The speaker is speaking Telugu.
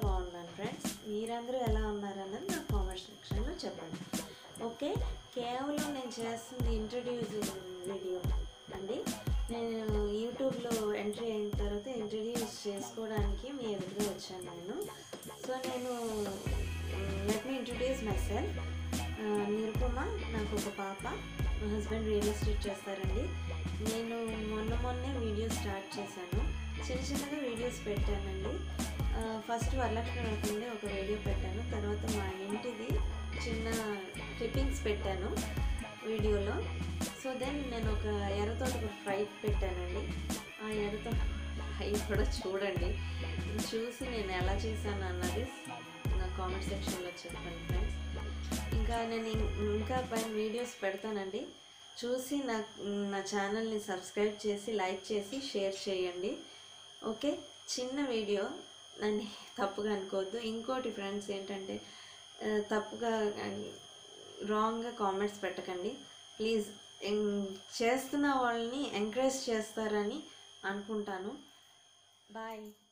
బాగున్నాను ఫ్రెండ్స్ మీరందరూ ఎలా ఉన్నారన్నది నా కామెంట్ సెక్షన్లో చెప్పండి ఓకే కేవలం నేను చేస్తుంది ఇంట్రడ్యూస్ వీడియో అండి నేను యూట్యూబ్లో ఎంట్రీ అయిన తర్వాత ఇంట్రడ్యూస్ చేసుకోవడానికి మీ ఎదురుగా వచ్చాను నేను సో నేను let me introduce myself Nirupama నాకు ఒక పాప మా హస్బెండ్ రియల్ ఎస్టేట్ చేస్తారండి నేను మొన్న మొన్నే వీడియో స్టార్ట్ చేశాను చిన్న చిన్నగా వీడియోస్ పెట్టానండి ఫస్ట్ వరలక్ష్మి అవుతుంది ఒక వీడియో పెట్టాను తర్వాత మా ఇంటిది చిన్న క్లిప్పింగ్స్ పెట్టాను వీడియోలో సో దెన్ నేను ఒక ఎర్రతోట ఒక ఫ్రై పెట్టానండి ఆ ఎర్రతోట ఫ్రై కూడా చూడండి చూసి నేను ఎలా చేశాను అన్నది నా కామెంట్ సెక్షన్లో చెప్పండి ఫ్రెండ్స్ ఇంకా నేను ఇం- ఇంకా పైన వీడియోస్ పెడతానండి చూసి నా నా ఛానల్ని సబ్స్క్రైబ్ చేసి లైక్ చేసి షేర్ చేయండి ఓకే చిన్న వీడియో నన్ను తప్పుగా అనుకోవద్దు ఇంకోటి ఫ్రెండ్స్ ఏంటంటే ఆ, తప్పుగా రాంగ్గా కామెంట్స్ పెట్టకండి ప్లీజ్ చేస్తున్న వాళ్ళని ఎంకరేజ్ చేస్తారని అనుకుంటాను బాయ్